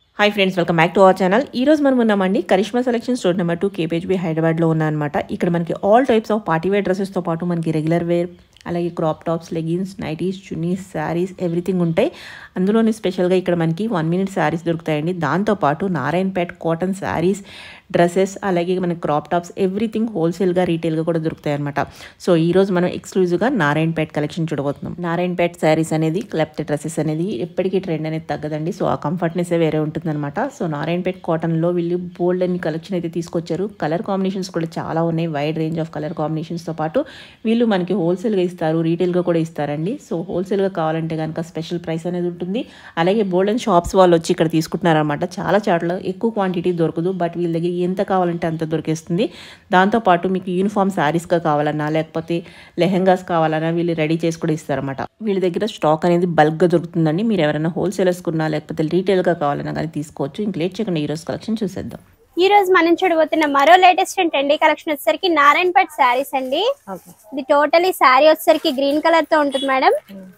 Hi friends welcome back to our channel ఈ రోజు మనం ఉన్నామండి Karishma selection store number two KPHB హైదరాబాద్లో ఉన్నాయన్నమాట ఇక్కడ మనకి all types of party wear డ్రెస్సెస్తో పాటు మనకి రెగ్యులర్ వేర్ అలాగే crop tops leggings nighties chunnis saris everything ఉంటాయి అందులోని స్పెషల్గా ఇక్కడ మనకి వన్ మినిట్ శారీస్ దొరుకుతాయండి దాంతోపాటు నారాయణపేట్ కాటన్ శారీస్ డ్రెస్సెస్ అలాగే మనకి క్రాప్ టాప్స్ ఎవ్రీథింగ్ హోల్సేల్గా రీటైల్గా కూడా దొరుకుతాయి అనమాట సో ఈ రోజు మనం ఎక్స్క్లూజివ్గా నారాయణపేట్ కలెక్షన్ చూడబోతున్నాం నారాయణపేట్ శారీస్ అనేది లేకపోతే డ్రెస్సెస్ అనేది ఎప్పటికీ ట్రెండ్ అనేది తగ్గదండి సో ఆ కంఫర్ట్నెస్ వేరే ఉంటుందన్నమాట సో నారాయణపేట్ కాటన్లో వీళ్ళు బోల్డ్ అని కలెక్షన్ అయితే తీసుకొచ్చారు కలర్ కాంబినేషన్స్ కూడా చాలా ఉన్నాయి వైడ్ రేంజ్ ఆఫ్ కలర్ కాంబినేషన్స్తో పాటు వీళ్ళు మనకి హోల్సేల్గా ఇస్తారు రీటైల్గా కూడా ఇస్తారండి సో హోల్సేల్గా కావాలంటే కనుక స్పెషల్ ప్రైస్ అనేది ఉంటుంది అలాగే బోల్డ్ అండ్ షాప్స్ వాళ్ళు వచ్చి ఇక్కడ తీసుకుంటున్నారనమాట చాలా చాట్ల ఎక్కువ క్వాంటిటీ దొరకదు బట్ వీళ్ళ దగ్గర ఎంత కావాలంటే అంత దొరికేస్తుంది దాంతోపాటు మీకు యూనిఫామ్ శారీస్గా కావాలన్నా లేకపోతే లెహెంగాస్ కావాలన్నా వీళ్ళు రెడీ చేసి కూడా ఇస్తారన్నమాట వీళ్ళ దగ్గర స్టాక్ అనేది బల్క్గా దొరుకుతుందండి మీరు ఎవరైనా హోల్సేలర్స్ కున్నా లేకపోతే రీటైల్గా కావాలన్నా కానీ తీసుకోవచ్చు ఇంక లేట్ చేయకుండా ఈరోజు కలెక్షన్ చూసేద్దాం ఈ రోజు మనం చూడబోతున్న మరో లేటెస్ట్ అండ్ ట్రెండీ కలెక్షన్ వచ్చేసరికి నారాయణపేట్ శారీస్ అండి ఓకే ఇది టోటలీ శారీ వచ్చేసరికి గ్రీన్ కలర్ తో ఉంటుంది మేడం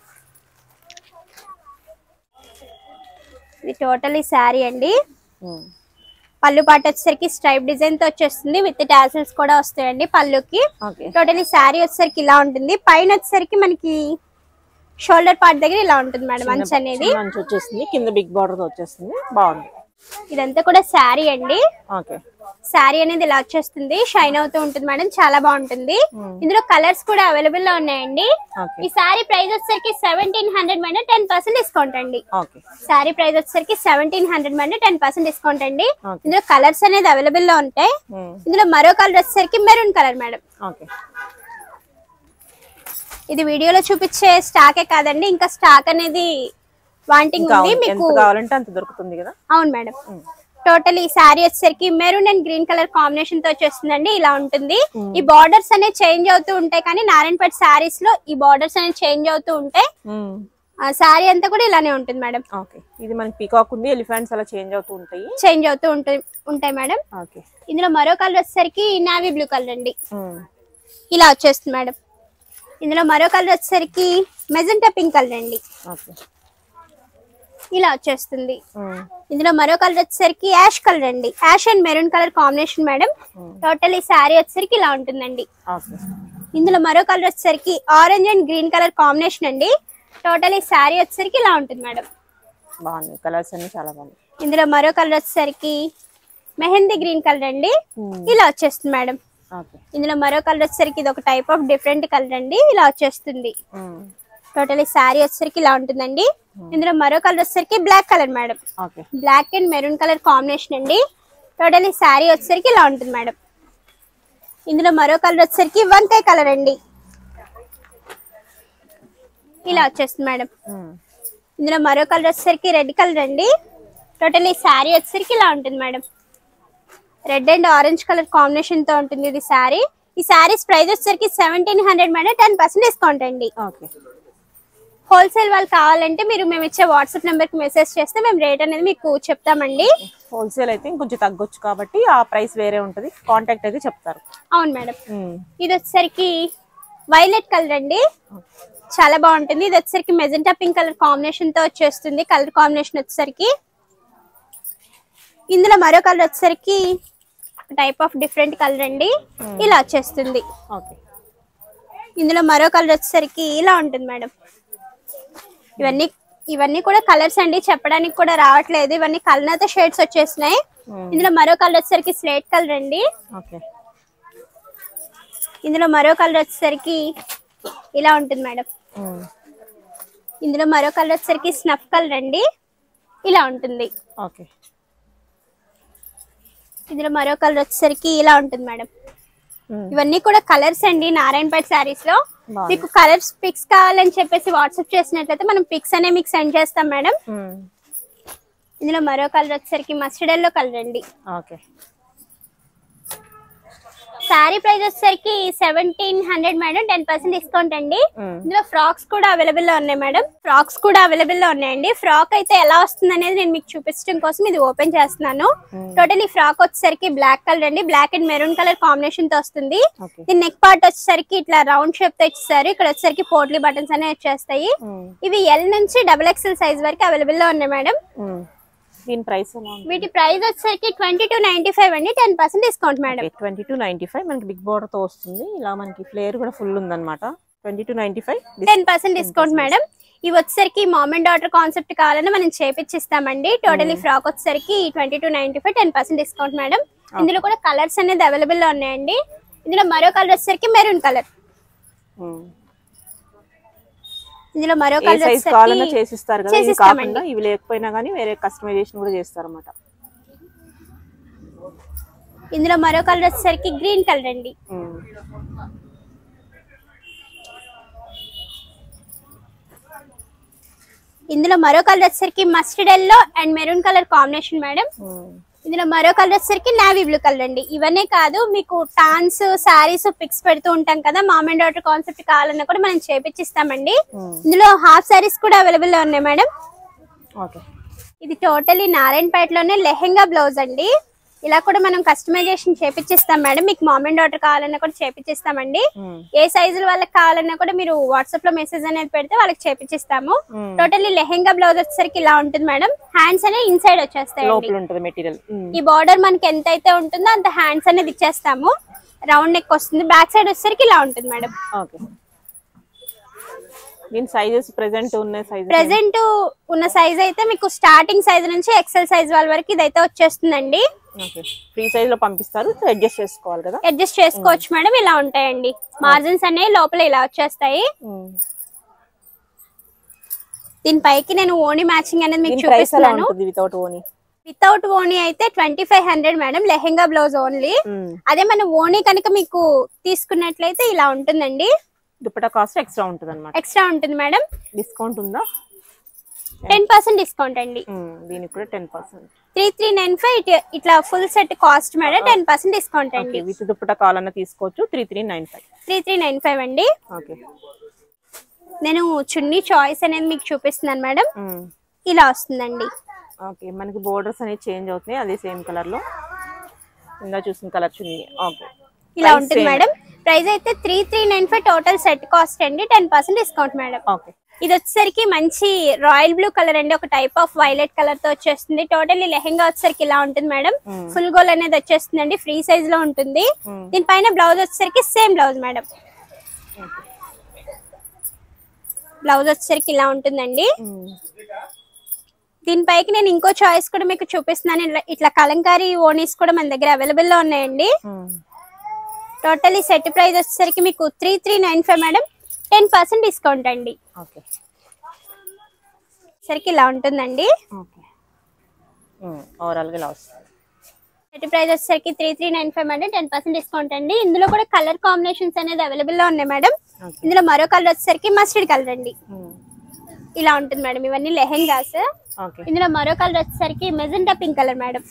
ఇది టోటలీ శారీ అండి పళ్ళు పాట వచ్చేసరికి స్ట్రైప్ డిజైన్ తో వచ్చేస్తుంది విత్ టాసిల్స్ కూడా వస్తాయండి పళ్ళుకి ఓకే టోటలీ శారీ వచ్చేసరికి ఇలా ఉంటుంది పైన వచ్చేసరికి మనకి షోల్డర్ పార్ట్ దగ్గర ఇలా ఉంటుంది మేడం మంచి అనేది మంచి వచ్చేస్తుంది కింద బిగ్ బార్డర్ వచ్చేస్తుంది బాగుంది ఇదంతా కూడా శారీ అండి ఓకే శారీ అనేది ఇలా వచ్చేస్తుంది షైన్ అవుతూ ఉంటుంది మేడం చాలా బాగుంటుంది ఇందులో కలర్స్ కూడా అవైలబుల్ లో ఉన్నాయండి ఓకే ఈ శారీ ప్రైస్ వచ్చేసరికి seventeen hundred madam ten percent discount అండి ఓకే శారీ ప్రైస్ వచ్చేసరికి seventeen hundred madam ten percent discount అండి Okay. ఇందులో కలర్స్ అనేది అవైలబుల్ లో ఉంటాయి ఇందులో మరో కలర్ వచ్చేసరికి మెరూన్ కలర్ మేడం ఓకే ఇది వీడియోలో చూపించే స్టాకే కాదండి ఇంకా స్టాక్ అనేది వాంటింగ్ ఉంది ఎంత మీకు కావాలంటే అంత దొరుకుతుంది కదా అవును మేడం టోటల్ ఈ శారీ వచ్చేసరికి maroon and green colour combination తో వచ్చేస్తుందండి ఇలా ఉంటుంది ఈ బార్డర్స్ అనేవి చేంజ్ అవుతూ ఉంటాయి కానీ నారాయణపేట శారీస్ లో ఈ బార్డర్స్ అనేవి చేంజ్ అవుతూ ఉంటాయి ఆ శారీ అంతా కూడా ఇలానే ఉంటుంది మేడం ఓకే ఇది మనకి పీకాక్ ఉంది ఎలిఫెంట్స్ అలా చేంజ్ అవుతూ ఉంటాయి చేంజ్ అవుతూ ఉంటాయి ఉంటాయి మేడం ఓకే ఇందులో మరో కలర్ వచ్చేసరికి నావీ బ్లూ కలర్ అండి ఇలా వచ్చేస్తుంది మేడం ఇందులో మరో కలర్ వచ్చేసరికి మెజెంటా పింక్ కలర్ అండి ఓకే ఇలా వచ్చేస్తుంది ఇందులో మరో కలర్ వచ్చేసరికి యాష్ కలర్ అండి ash and maroon colour combination madam total ఈ శారీ వచ్చేసరికి ఇలా ఉంటుందండి ఓకే ఇందులో మరో కలర్ వచ్చేసరికి orange and green colour combination అండి టోటల్ ఈ శారీ వచ్చేసరికి ఇలా ఉంటుంది మేడం బాగుంది కలర్స్ అన్ని చాలా బాగుంది ఇందులో మరో కలర్ వచ్చేసరికి మెహందీ గ్రీన్ కలర్ అండి ఇలా వచ్చేస్తుంది మేడం ఓకే ఇందులో మరో కలర్ వచ్చేసరికి ఇది ఒక టైప్ ఆఫ్ డిఫరెంట్ కలర్ అండి ఇలా వచ్చేస్తుంది టోటల్ ఈ శారీ వచ్చేసరికి ఇలా ఉంటుందండి ఇందులో మరో కలర్ వచ్చేసరికి black colour madam okay black and maroon colour combination అండి టోటల్ ఈ శారీ వచ్చేసరికి ఇలా ఉంటుంది మేడం ఇందులో మరో కలర్ వచ్చేసరికి వంకాయ కలర్ అండి ఇలా వచ్చేస్తుంది మేడం ఇందులో మరో కలర్ వచ్చేసరికి రెడ్ కలర్ అండి టోటల్ ఈ శారీ వచ్చేసరికి ఇలా ఉంటుంది madam red and orange colour combination తో ఉంటుంది ఇది శారీ ఈ శారీస్ ప్రైస్ వచ్చేసరికి seventeen hundred madam ten percent discount అండి ఓకే హోల్సేల్ వాళ్ళు కావాలంటే మీరు మేము ఇచ్చే వాట్సాప్ నెంబర్ కి మెసేజ్ చేస్తే మేము రేట్ అనేది మీకు చెప్తామండి హోల్సేల్ అయితే ఇంకొంచెం తగ్గొచ్చు కాబట్టి ఆ ప్రైస్ వేరే ఉంటది కాంటాక్ట్ అయితే చెప్తారు అవును మేడం ఇది వచ్చేసరికి వైలెట్ కలర్ అండి చాలా బాగుంటుంది ఇది వచ్చేసరికి మెజెంటా పింక్ కలర్ కాంబినేషన్ తో వచ్చేస్తుంది కలర్ కాంబినేషన్ వచ్చేసరికి ఇందులో మరో కలర్ వచ్చేసరికి టైప్ ఆఫ్ డిఫరెంట్ కలర్ అండి ఇలా వచ్చేస్తుంది ఓకే ఇందులో మరో కలర్ వచ్చేసరికి ఇలా ఉంటుంది మేడం ఇవన్నీ ఇవన్నీ కూడా కలర్స్ అండి చెప్పడానికి కూడా రావట్లేదు ఇవన్నీ కలనత షేడ్స్ వచ్చేసినాయి ఇందులో మరో కలర్ వచ్చేసరికి స్లేట్ కలర్ అండి ఓకే ఇందులో మరో కలర్ వచ్చేసరికి ఇలా ఉంటుంది మేడం ఇందులో మరో కలర్ వచ్చేసరికి స్నఫ్ కలర్ అండి ఇలా ఉంటుంది ఓకే ఇందులో మరో కలర్ వచ్చేసరికి ఇలా ఉంటుంది మేడం ఇవన్నీ కూడా కలర్స్ అండి నారాయణపేట శారీస్ లో బాగుంది. మీకు కలర్స్ పిక్స్ కావాలని చెప్పేసి వాట్సాప్ చేసినట్లయితే మనం పిక్స్ అనే మీకు సెండ్ చేస్తాం మేడం ఇందులో మరో కలర్ వచ్చేసరికి మస్టర్డ్ ఎల్లో కలర్ అండి ఓకే శారీ ప్రైస్ వచ్చేసరికి seventeen hundred madam ten percent discount అండి ఇందులో ఫ్రాక్స్ కూడా అవైలబుల్ లో ఉన్నాయి మేడం ఫ్రాక్స్ కూడా అవైలబుల్ లో ఉన్నాయండి ఫ్రాక్ అయితే ఎలా వస్తుంది అనేది నేను మీకు చూపించడం కోసం ఇది ఓపెన్ చేస్తున్నాను టోటల్ ఈ ఫ్రాక్ వచ్చేసరికి బ్లాక్ కలర్ అండి black and maroon colour combination తో వస్తుంది ఓకే దీని నెక్ పార్ట్ వచ్చేసరికి ఇట్లా రౌండ్ షేప్ తో ఇచ్చేసారు ఇక్కడ వచ్చేసరికి పోట్లీ బటన్స్ అనేవి వచ్చేస్తాయి ఇవి ఎల్ నుంచి డబుల్ ఎక్స్ఎల్ సైజ్ వరకు అవైలబుల్ లో ఉన్నాయి మేడం దీని ప్రైస్ ఎలా ఉంది వీటి ప్రైస్ వచ్చేసరికి ట్వంటీ టూ నైన్టీ ఫైవ్ అండి ten percent discount madam twenty two ninety five మనకి బిగ్ బోర్డర్ తో వస్తుంది ఇలా మనకి ఫ్లేయర్ కూడా ఫుల్ ఉందన్నమాట twenty two ninety five ten percent discount madam ఇవి వచ్చేసరికి మామ్ అండ్ డాటర్ కాన్సెప్ట్ కావాలని మనం చేపించిస్తామండి టోటలీ ఫ్రాక్ వచ్చేసరికి twenty two ninety five ten percent discount madam ఇందులో కూడా కలర్స్ అనేది అవైలబుల్ లో ఉన్నాయండి ఇందులో మరో కలర్ వచ్చేసరికి మెరూన్ కలర్ ఇందులో మరో ఏ కలర్ సైజ్ కావాలన్నా వచ్చేసరికి చేసిస్తారు కదా ఇవి చేసిస్తామండి. కాకుండా ఇవి లేకపోయినా కానీ వేరే కస్టమైజేషన్ కూడా చేస్తారు అనమాట ఇందులో మరో కలర్ వచ్చేసరికి గ్రీన్ కలర్ అండి ఇందులో మరో కలర్ వచ్చేసరికి mustard yellow and maroon colour combination madam ఇందులో మరో కలర్ వచ్చేసరికి నావీ బ్లూ కలర్ అండి ఇవన్నీ కాదు మీకు టాన్స్ శారీస్ పిక్స్ పెడుతూ ఉంటాం కదా మామ్ అండ్ డాటర్ కాన్సెప్ట్ కావాలన్నా కూడా మనం చేపించిస్తామండి ఇందులో హాఫ్ శారీస్ కూడా అవైలబుల్ లో ఉన్నాయి మేడం ఓకే ఇది టోటలీ నారాయణపేటలోనే లెహెంగా బ్లౌజ్ అండి ఇలా కూడా మనం కస్టమైజేషన్ చేపించిస్తాం మేడం మీకు మామ్ అండ్ డాటర్ కావాలన్నా కూడా చేపించిస్తామండి ఏ సైజుల వాళ్ళకి కావాలన్నా కూడా మీరు వాట్సాప్ లో మెసేజ్ అనేది పెడితే వాళ్ళకి చేపించిస్తాము టోటలీ లెహెంగా బ్లౌజ్ వచ్చేసరికి ఇలా ఉంటుంది మేడం హ్యాండ్స్ అనేవి ఇన్సైడ్ వచ్చేస్తాయండి లోపల ఉంటుంది మెటీరియల్ ఈ బార్డర్ మనకి ఎంత అయితే ఉంటుందో అంత హ్యాండ్స్ అనేది ఇచ్చేస్తాము రౌండ్ నెక్ వస్తుంది బ్యాక్ సైడ్ వచ్చేసరికి ఇలా ఉంటుంది మేడం ఓకే దీని సైజెస్ ప్రెసెంట్ ఉన్న సైజెస్ ప్రెసెంట్ ఉన్న సైజ్ అయితే మీకు స్టార్టింగ్ సైజ్ నుంచి ఎక్సెల్ సైజ్ వాళ్ళ వరకు ఇదైతే వచ్చేస్తుందండి ఓకే ఫ్రీ సైజ్ లో పంపిస్తారు అడ్జస్ట్ చేసుకోవాలి కదా అడ్జస్ట్ చేసుకోవచ్చు మేడం ఇలా ఉంటాయండి మార్జిన్స్ అనేవి లోపల ఇలా వచ్చేస్తాయి దీనిపైకి నేను ఓణి మ్యాచింగ్ అనేది మీకు దీని ప్రైస్ ఎలా చూపిస్తున్నాను ఉంటుంది వితౌట్ ఓనీ వితౌట్ ఓణి అయితే twenty five hundred madam lehenga blouse only అదే మన ఓణి కనుక మీకు తీసుకున్నట్లయితే ఇలా ఉంటుందండి దుప్పటా కాస్ట్ ఎక్స్ట్రా ఉంటుంది అనమాట ఎక్స్ట్రా ఉంటుంది మేడం డిస్కౌంట్ ఉందా టెన్ పర్సెంట్ డిస్కౌంట్ అండి మ్మ్. దీనికి కూడా ten percent three three nine five ఇట్లా full set cost madam ten percent discount okay అండి విత్ దుప్పటా కావాలన్నా తీసుకోవచ్చు three three nine five three three nine five అండి ఓకే నేను చున్నీ చాయిస్ అనేది మీకు చూపిస్తున్నాను మేడం ఇలా వస్తుందండి ఓకే మనకి బోర్డర్స్ అనేవి చేంజ్ అవుతున్నాయి అదే సేమ్ కలర్ లో ఇందా చూసిన కలర్ చున్నీ ఓకే ఇలా ఉంటుంది మేడం ప్రైస్ అయితే three three nine five total set cost అండి ten percent discount madam okay ఇది వచ్చేసరికి మంచి రాయల్ బ్లూ కలర్ అండి ఒక టైప్ ఆఫ్ వైలెట్ కలర్ తో వచ్చేస్తుంది టోటల్లీ లెహెంగా వచ్చేసరికి ఇలా ఉంటుంది మేడం ఫుల్ గోల్ అనేది వచ్చేస్తుందండి ఫ్రీ సైజ్ లో ఉంటుంది దీనిపైన బ్లౌజ్ వచ్చేసరికి సేమ్ బ్లౌజ్ మేడం బ్లౌజ్ వచ్చేసరికి ఇలా ఉంటుందండి దీనిపైకి నేను ఇంకో చాయిస్ కూడా మీకు చూపిస్తున్నాను ఇట్లా- ఇట్లా కలంకారీ ఓనీస్ కూడా మన దగ్గర అవైలబుల్ లో ఉన్నాయండి టోటలీ సెట్ ప్రైస్ వచ్చేసరికి మీకు three three nine five madam ten percent discount అండి ఓకే సరికి ఇలా ఉంటుందండి ఓకే ఓవరాల్ గా ఇలా వస్తుంది సెట్ ప్రైస్ వచ్చేసరికి three three nine five madam ten percent discount అండి ఇందులో కూడా కలర్ కాంబినేషన్స్ అనేది అవైలబుల్ లో ఉన్నాయి మేడం ఓకే ఇందులో మరో కలర్ వచ్చేసరికి మస్టర్డ్ కలర్ అండి ఇలా ఉంటుంది మేడం ఇవన్నీ లెహెంగాస్ ఓకే ఇందులో మరో కలర్ వచ్చేసరికి magenta pink colour madam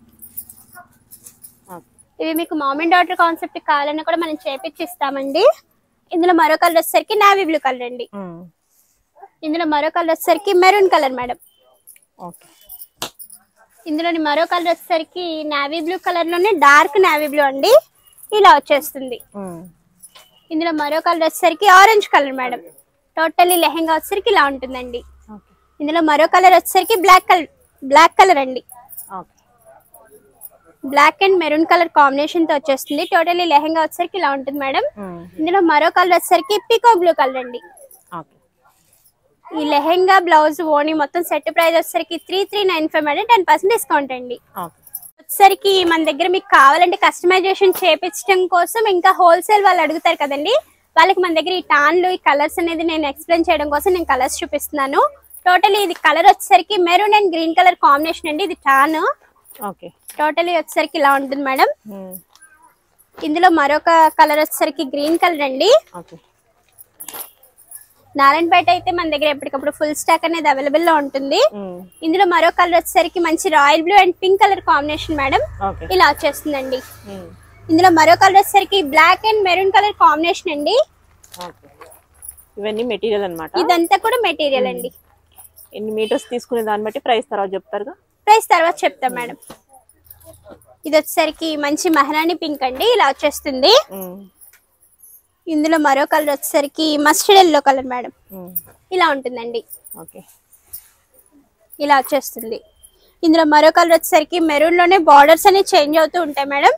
okay ఇవి మీకు మామ్ అండ్ డాటర్ కాన్సెప్ట్ కావాలన్నా కూడా మనం చేపించి ఇస్తామండి ఇందులో మరో కలర్ వచ్చేసరికి నావీ బ్లూ కలర్ అండి ఇందులో మరో కలర్ వచ్చేసరికి మెరూన్ కలర్ మేడం ఓకే ఇందులోని మరో కలర్ వచ్చేసరికి నావీ బ్లూ కలర్ లోనే డార్క్ నావీ బ్లూ అండి ఇలా వచ్చేస్తుంది ఇందులో మరో కలర్ వచ్చేసరికి orange colour madam totally lehenga వచ్చేసరికి ఇలా ఉంటుందండి ఓకే ఇందులో మరో కలర్ వచ్చేసరికి బ్లాక్ కలర్ బ్లాక్ కలర్ అండి okay black and maroon colour combination తో వచ్చేస్తుంది టోటల్లీ లెహెంగా వచ్చేసరికి ఇలా ఉంటుంది మేడం ఇందులో మరో కలర్ వచ్చేసరికి పికో బ్లూ కలర్ అండి ఓకే ఈ లెహెంగా బ్లౌజ్ ఓని మొత్తం సెట్ ప్రైస్ వచ్చేసరికి three three nine five madam ten percent discount అండి ఓకే వచ్చేసరికి మన దగ్గర మీకు కావాలంటే కస్టమైజేషన్ చేపించడం కోసం ఇంకా హోల్సేల్ వాళ్ళు అడుగుతారు కదండి వాళ్ళకి మన దగ్గర ఈ టాన్లు ఈ కలర్స్ అనేది నేను ఎక్స్ప్లెయిన్ చేయడం కోసం నేను కలర్స్ చూపిస్తున్నాను టోటలీ ఇది కలర్ వచ్చేసరికి maroon and green colour combination అండి ఇది టాన్ ఓకే టోటలీ వచ్చేసరికి ఇలా ఉంటుంది మేడం ఇందులో మరొక కలర్ వచ్చేసరికి గ్రీన్ కలర్ అండి ఓకే నారాయణపేట అయితే మన దగ్గర ఎప్పటికప్పుడు ఫుల్ స్టాక్ అనేది అవైలబుల్ లో ఉంటుంది ఇందులో మరో కలర్ వచ్చేసరికి మంచి royal blue and pink colour combination madam okay ఇలా వచ్చేస్తుందండి ఇందులో మరో కలర్ వచ్చేసరికి black and maroon colour combination అండి ఓకే ఇవన్నీ మెటీరియల్ అన్నమాట ఇదంతా కూడా మెటీరియల్ అండి ఎన్ని మీటర్స్ తీసుకునే దాన్ని బట్టి ప్రైస్ తర్వాత చెప్తారుగా ప్రైస్ తర్వాత చెప్తాం మేడం ఇది వచ్చేసరికి మంచి మహారాణి పింక్ అండి ఇలా వచ్చేస్తుంది ఇందులో మరో కలర్ వచ్చేసరికి మస్టర్డ్ ఎల్లో కలర్ మేడం ఇలా ఉంటుందండి ఓకే ఇలా వచ్చేస్తుంది ఇందులో మరో కలర్ వచ్చేసరికి మెరూన్ లోనే బార్డర్స్ అనేవి చేంజ్ అవుతూ ఉంటాయి మేడం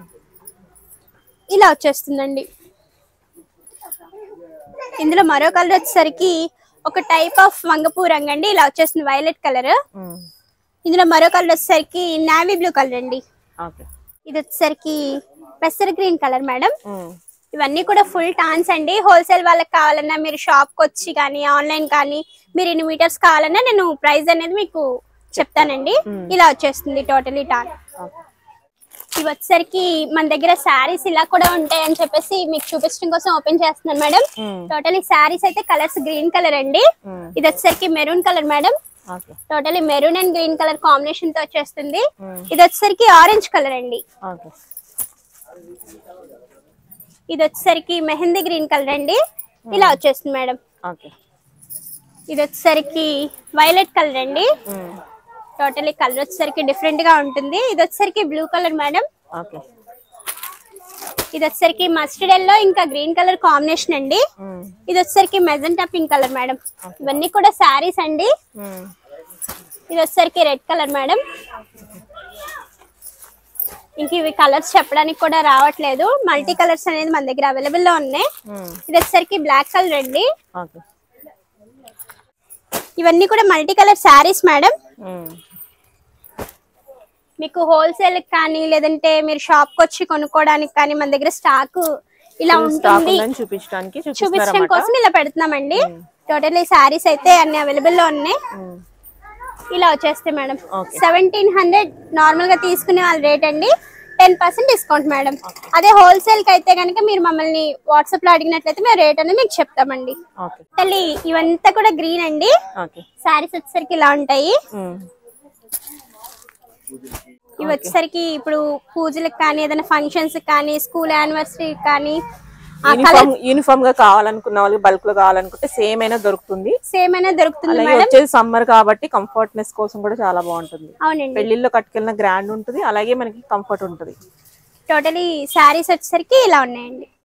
ఇలా వచ్చేస్తుందండి ఇందులో మరో కలర్ వచ్చేసరికి ఒక టైప్ ఆఫ్ వంగపూ రంగు అండి ఇలా వచ్చేస్తుంది వైలెట్ కలర్ ఇందులో మరో కలర్ వచ్చేసరికి నావీ బ్లూ కలర్ అండి ఓకే ఇది వచ్చేసరికి పెసర గ్రీన్ కలర్ మేడం ఇవన్నీ కూడా ఫుల్ టాన్స్ అండి హోల్సేల్ వాళ్ళకి కావాలన్నా మీరు షాప్ కి వచ్చి కానీ ఆన్లైన్ కానీ మీరు ఎన్ని మీటర్స్ కావాలన్నా నేను ప్రైస్ అనేది మీకు చెప్తానండి ఇలా వచ్చేస్తుంది టోటలీ టాన్ ఇవి వచ్చేసరికి మన దగ్గర శారీస్ ఇలా కూడా ఉంటాయి అని చెప్పేసి మీకు చూపించడం కోసం ఓపెన్ చేస్తున్నాను మేడం టోటలీ శారీస్ అయితే కలర్స్ గ్రీన్ కలర్ అండి ఇది వచ్చేసరికి maroon colour madam okay totally maroon and green colour combination తో వచ్చేస్తుంది ఇది వచ్చేసరికి ఆరెంజ్ కలర్ అండి ఓకే ఇది వచ్చేసరికి మెహందీ గ్రీన్ కలర్ అండి ఇలా వచ్చేస్తుంది మేడం ఓకే ఇది వచ్చేసరికి వైలెట్ కలర్ అండి టోటలీ కలర్ వచ్చేసరికి డిఫరెంట్ గా ఉంటుంది ఇది వచ్చేసరికి బ్లూ కలర్ మేడం ఓకే ఇది వచ్చేసరికి మస్టర్డ్ ఎల్లో ఇంకా గ్రీన్ కలర్ కాంబినేషన్ అండి ఇది వచ్చేసరికి మెజెంటా పింక్ కలర్ మేడం ఇవన్నీ కూడా శారీస్ అండి ఇది వచ్చేసరికి రెడ్ కలర్ మేడం ఇంక ఇవి కలర్స్ చెప్పడానికి కూడా రావట్లేదు మల్టీ కలర్స్ అనేది మన దగ్గర అవైలబుల్ లో ఉన్నాయి ఇది వచ్చేసరికి బ్లాక్ కలర్ అండి ఓకే ఇవన్నీ కూడా మల్టీ కలర్ శారీస్ మేడం మీకు హోల్సేల్ కానీ లేదంటే మీరు షాప్ కి వచ్చి కొనుక్కోవడానికి కానీ మన దగ్గర స్టాక్ ఇలా స్టాక్ ఉంటుంది ఉందని చూపించడానికి చూపించడం చూపిస్తారన్నమాట కోసం ఇలా పెడుతున్నామండి టోటల్లీ శారీస్ అయితే అన్ని అవైలబుల్ లో ఉన్నాయి ఇలా వచ్చేస్తాయి madam Okay. Seventeen hundred normal గా తీసుకునే వాళ్ళ రేట్ అండి టెన్ పర్సెంట్ డిస్కౌంట్ మేడం అదే హోల్సేల్ కి అయితే కనుక మీరు మమ్మల్ని వాట్సాప్ లో అడిగినట్లయితే మేము రేట్ అనేది మీకు చెప్తామండి ఓకే టోటల్లీ ఇవంతా కూడా గ్రీన్ అండి ఓకే శారీస్ వచ్చేసరికి ఇలా ఉంటాయి ఇవి వచ్చేసరికి ఇప్పుడు పూజలకు కానీ ఏదైనా ఫంక్షన్స్ కానీ స్కూల్ యానివర్సరీ కానీ యూనిఫామ్ యూనిఫామ్ గా కావాలనుకున్న వాళ్ళకి బల్క్ లో కావాలనుకుంటే సేమ్ అయినా దొరుకుతుంది సేమ్ అయినా దొరుకుతుంది అలాగే మేడం వచ్చేది సమ్మర్ కాబట్టి కంఫర్ట్నెస్ కోసం కూడా చాలా బాగుంటుంది అవునండి పెళ్లిళ్ళలో కట్టుకెళ్ళిన గ్రాండ్ ఉంటుంది అలాగే మనకి కంఫర్ట్ ఉంటుంది టోటలీ శారీస్ వచ్చేసరికి ఇలా ఉన్నాయండి